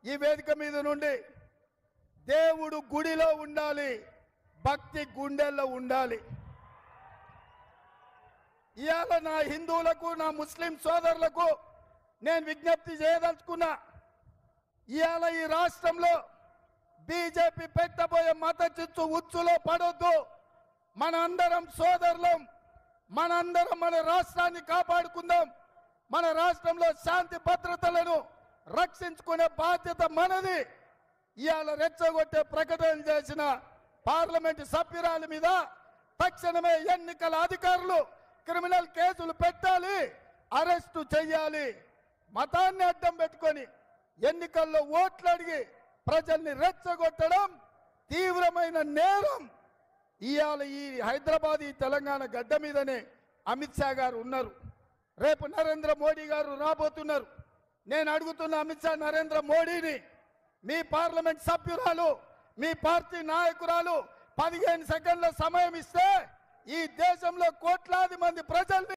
ఈ వేదిక మీద నుండి దేవుడు గుడిలో ఉండాలి భక్తి గుండెల్లో ఉండాలి ఇవాళ నా హిందువులకు నా ముస్లిం సోదరులకు నేను విజ్ఞప్తి చేయదలుచుకున్నా ఇవాళ ఈ రాష్ట్రంలో బీజేపీ పెట్టబోయే మత చిచ్చు ఉచ్చులో పడొద్దు మనందరం సోదరులం మనందరం మన రాష్ట్రాన్ని కాపాడుకుందాం మన రాష్ట్రంలో శాంతి భద్రతలను రక్షించుకునే బాధ్యత మనది ఇవాళ రెచ్చగొట్టే ప్రకటన చేసిన పార్లమెంటు సభ్యురాలి మీద తక్షణమే ఎన్నికల అధికారులు క్రిమినల్ కేసులు పెట్టాలి అరెస్టు చెయ్యాలి మతాన్ని అడ్డం పెట్టుకొని ఎన్నికల్లో ఓట్లు అడిగి ప్రజల్ని రెచ్చగొట్టడం తీవ్రమైన నేరం ఇవాళ ఈ హైదరాబాద్ ఈ తెలంగాణ గడ్డ మీదనే అమిత్ షా గారు ఉన్నారు రేపు నరేంద్ర మోడీ గారు రాబోతున్నారు నేను అడుగుతున్న అమిత్ షా నరేంద్ర మోడీని మీ పార్లమెంట్ సభ్యురాలు మీ పార్టీ నాయకురాలు పదిహేను సెకండ్ల సమయం ఇస్తే ఈ దేశంలో కోట్లాది మంది ప్రజల్ని